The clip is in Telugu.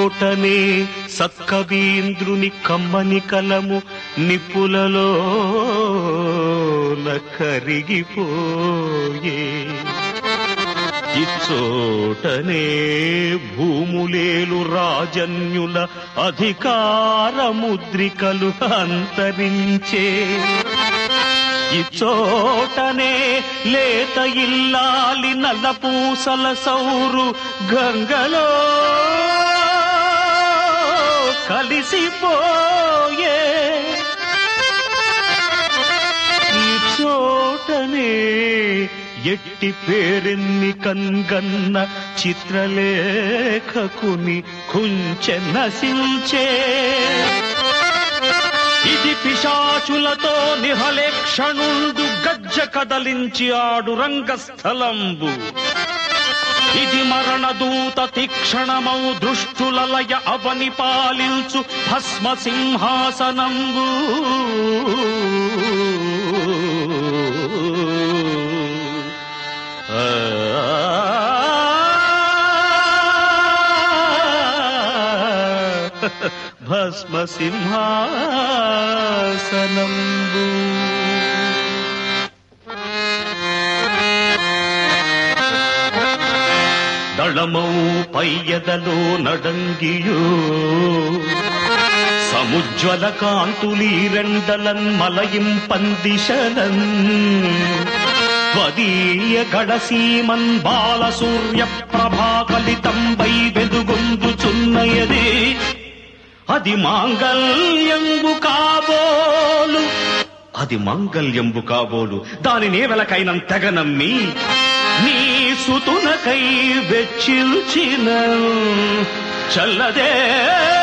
ఇచ్చోటనే సక్కవీంద్రుని కమ్మని కలము నిప్పులలో కరిగిపోయే ఇచ్చోటనే భూములేలు రాజన్యుల అధికార ముద్రికలు అంతరించే ఇచ్చోటనే లేత ఇల్లాలి నల్లపూసల సౌరు గంగలో కలిసిపోయే ఈ చోటనే ఎట్టి పేరెన్ని కన్గన్న చిత్రలేఖకుని కుంచె నశించే ఇది పిశాచులతో నిహలేక్షణుండు గజ్జ కదలించి ఆడు రంగస్థలంబు ఇది మరణదూత తీక్షణమౌ దృష్టులలయ అవని పాలించు భస్మ సింహాసనంబు భస్మ సింహాసనంబు దళమౌ పయ్యదలో నడంగియో సముజ్వల కాంతులీరెండలన్ మలయిం పందిశలన్ వదీయ గడసీమన్ బాల సూర్య ప్రభాకలితంబై వెదుగొందుచున్నయది అది మాంగల్యంబు కాబోలు అది మాంగల్యంబు కాబోలు దానినే వెలకైనం తెగ నమ్మి నీ సుతునకై వెచ్చిల్చిన చల్లదే